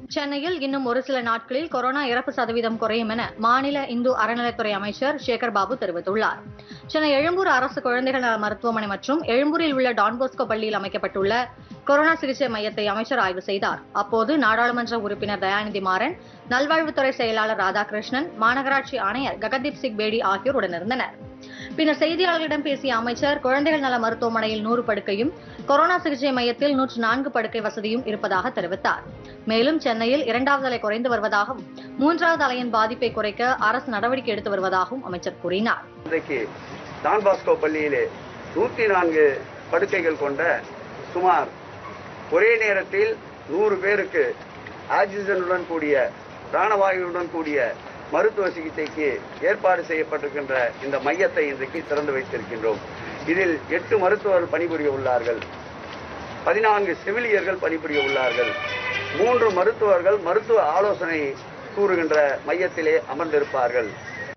சென்னையில் இன்னும் ஒரு சில நாட்களில் கொரோனா இறப்பு சதவீதம் குறையும் என மாநில இந்து அறநிலைத்துறை அமைச்சர் சேகர் பாபு தெரிவித்துள்ளார் சென்னை எழும்பூர் அரசு குழந்தைகள் நல மருத்துவமனை மற்றும் எழும்பூரில் உள்ள டான்போஸ்கோ பள்ளியில் அமைக்கப்பட்டுள்ள கொரோனா சிகிச்சை மையத்தை அமைச்சர் ஆய்வு செய்தார் அப்போது நாடாளுமன்ற உறுப்பினர் தயாநிதி மாறன் நல்வாழ்வுத்துறை செயலாளர் ராதாகிருஷ்ணன் மாநகராட்சி ஆணையர் ககதீப் சிங் பேடி ஆகியோர் உடனிருந்தனர் பின்னர் செய்தியாளர்களிடம் பேசிய அமைச்சர் குழந்தைகள் நல மருத்துவமனையில் நூறு படுக்கையும் கொரோனா சிகிச்சை மையத்தில் நூற்று நான்கு படுக்கை வசதியும் இருப்பதாக தெரிவித்தார் மேலும் சென்னையில் இரண்டாவது அலை குறைந்து வருவதாகவும் மூன்றாவது அலையின் பாதிப்பை குறைக்க அரசு நடவடிக்கை எடுத்து வருவதாகவும் அமைச்சர் கூறினார் இன்றைக்கு டான் பாஸ்கோ பள்ளியிலே நூற்றி நான்கு படுக்கைகள் கொண்ட சுமார் ஒரே நேரத்தில் நூறு பேருக்கு ஆக்சிஜனுடன் கூடிய பிராணவாயுவுடன் கூடிய மருத்துவ சிகிச்சைக்கு ஏற்பாடு செய்யப்பட்டிருக்கின்ற இந்த மையத்தை இன்றைக்கு திறந்து வைத்திருக்கின்றோம் இதில் எட்டு மருத்துவர்கள் பணிபுரிய உள்ளார்கள் பதினான்கு செவிலியர்கள் பணிபுரிய உள்ளார்கள் மூன்று மருத்துவர்கள் மருத்துவ ஆலோசனை கூறுகின்ற மையத்திலே அமர்ந்திருப்பார்கள்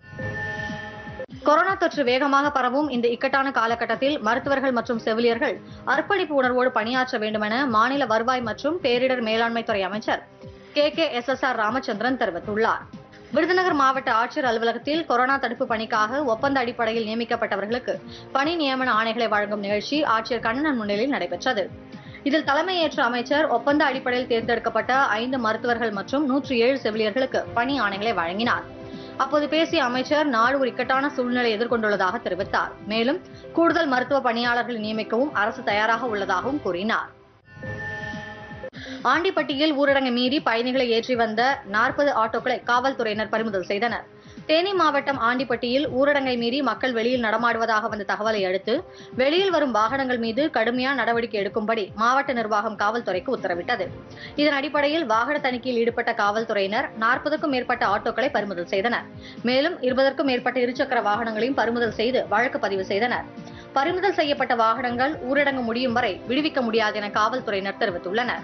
கொரோனா தொற்று வேகமாக பரவும் இந்த இக்கட்டான காலகட்டத்தில் மருத்துவர்கள் மற்றும் செவிலியர்கள் அர்ப்பணிப்பு உணர்வோடு பணியாற்ற வேண்டுமென மாநில வருவாய் மற்றும் பேரிடர் மேலாண்மை துறை அமைச்சர் K K S S R Ramachandran தெரிவித்துள்ளார் விருதுநகர் மாவட்ட ஆட்சியர் அலுவலகத்தில் கொரோனா தடுப்பு பணிக்காக ஒப்பந்த அடிப்படையில் நியமிக்கப்பட்டவர்களுக்கு பணி நியமன ஆணைகளை வழங்கும் நிகழ்ச்சி ஆட்சியர் கண்ணன் முன்னிலையில் நடைபெற்றது இதில் தலைமையேற்ற அமைச்சர் ஒப்பந்த அடிப்படையில் தேர்ந்தெடுக்கப்பட்ட ஐந்து மருத்துவர்கள் மற்றும் நூற்றி ஏழு செவிலியர்களுக்கு பணி ஆணைகளை வழங்கினார் அப்போது பேசிய அமைச்சர் நாடு ஒரு இக்கட்டான சூழ்நிலை எதிர்கொண்டுள்ளதாக தெரிவித்தார் மேலும் கூடுதல் மருத்துவ பணியாளர்களை நியமிக்கவும் அரசு தயாராக உள்ளதாகவும் கூறினார் ஆண்டிப்பட்டியில் ஊரடங்கை மீறி பயணிகளை ஏற்றி வந்த நாற்பது ஆட்டோக்களை காவல்துறையினர் பறிமுதல் செய்தனர் தேனி மாவட்டம் ஆண்டிப்பட்டியில் ஊரடங்கை மீறி மக்கள் வெளியில் நடமாடுவதாக வந்த தகவலை அடுத்து வெளியில் வரும் வாகனங்கள் மீது கடுமையான நடவடிக்கை எடுக்கும்படி மாவட்ட நிர்வாகம் காவல்துறைக்கு உத்தரவிட்டது இதன் அடிப்படையில் வாகன தணிக்கையில் ஈடுபட்ட காவல்துறையினர் நாற்பதுக்கும் மேற்பட்ட ஆட்டோக்களை பறிமுதல் செய்தனர் மேலும் இருபதற்கும் மேற்பட்ட இருசக்கர வாகனங்களையும் பறிமுதல் செய்து வழக்கு பதிவு செய்தனர் பறிமுதல் செய்யப்பட்ட வாகனங்கள் ஊரடங்கு முடியும் வரை விடுவிக்க முடியாது என காவல்துறையினர் தெரிவித்துள்ளனர்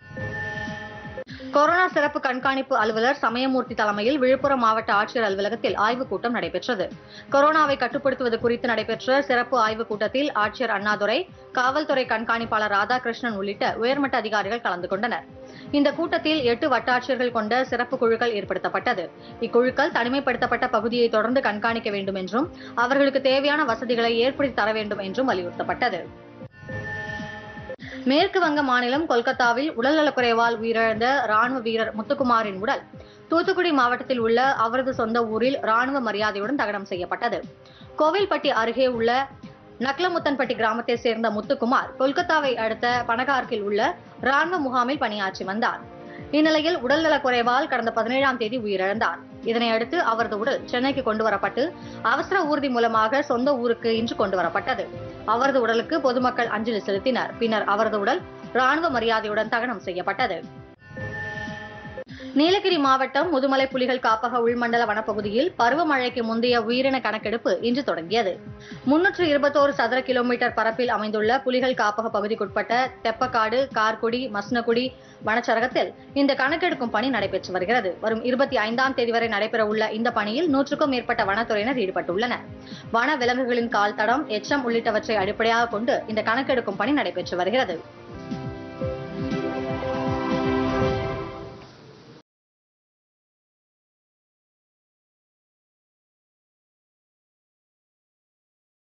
கொரோனா சிறப்பு கண்காணிப்பு அலுவலர் சமயமூர்த்தி தலைமையில் விழுப்புரம் மாவட்ட ஆட்சியர் அலுவலகத்தில் ஆய்வுக் கூட்டம் நடைபெற்றது கொரோனாவை கட்டுப்படுத்துவது குறித்து நடைபெற்ற சிறப்பு ஆய்வுக் கூட்டத்தில் ஆட்சியர் அண்ணாதுரை காவல்துறை கண்காணிப்பாளர் ராதாகிருஷ்ணன் உள்ளிட்ட உயர்மட்ட அதிகாரிகள் கலந்து கொண்டனர் இந்த கூட்டத்தில் எட்டு வட்டாட்சியர்கள் கொண்ட சிறப்பு குழுக்கள் ஏற்படுத்தப்பட்டது இக்குழுக்கள் தனிமைப்படுத்தப்பட்ட பகுதியை தொடர்ந்து கண்காணிக்க வேண்டும் என்றும் அவர்களுக்கு தேவையான வசதிகளை ஏற்படுத்தி தர வேண்டும் என்றும் வலியுறுத்தப்பட்டது மேற்கு வங்க மாநிலம் கொல்கத்தாவில் உடல்நலக்குறைவால் உயிரிழந்த ராணுவ வீரர் முத்துக்குமாரின் உடல் தூத்துக்குடி மாவட்டத்தில் உள்ள அவரது சொந்த ஊரில் ராணுவ மரியாதையுடன் தகனம் செய்யப்பட்டது கோவில்பட்டி அருகே உள்ள நக்லமுத்தன்பட்டி கிராமத்தை சேர்ந்த முத்துக்குமார் கொல்கத்தாவை அடுத்த பனகார்கில் உள்ள ராணுவ முகாமில் பணியாற்றி வந்தார் இந்நிலையில் உடல்நலக்குறைவால் கடந்த பதினேழாம் தேதி உயிரிழந்தார் இதனையடுத்து அவரது உடல் சென்னைக்கு கொண்டு வரப்பட்டு அவசர ஊர்தி மூலமாக சொந்த ஊருக்கு இன்று கொண்டு வரப்பட்டது அவரது உடலுக்கு பொதுமக்கள் அஞ்சலி செலுத்தினர் பின்னர் அவரது உடல் ராணுவ மரியாதையுடன் தகனம் செய்யப்பட்டது நீலகிரி மாவட்டம் முதுமலை புலிகள் காப்பக உள்மண்டல வனப்பகுதியில் பருவமழைக்கு முந்தைய உயிரின கணக்கெடுப்பு இன்று தொடங்கியது முன்னூற்று இருபத்தோரு சதுர கிலோமீட்டர் பரப்பில் அமைந்துள்ள புலிகள் காப்பக பகுதிக்குட்பட்ட தெப்பக்காடு கார்குடி மஸ்னகுடி வனச்சரகத்தில் இந்த கணக்கெடுக்கும் பணி நடைபெற்று வருகிறது வரும் இருபத்தி ஐந்தாம் தேதி வரை நடைபெறவுள்ள இந்த பணியில் நூற்றுக்கும் மேற்பட்ட வனத்துறையினர் ஈடுபட்டுள்ளனர் வன விலங்குகளின் கால் தடம் எச்சம் உள்ளிட்டவற்றை அடிப்படையாக கொண்டு இந்த கணக்கெடுக்கும் பணி நடைபெற்று வருகிறது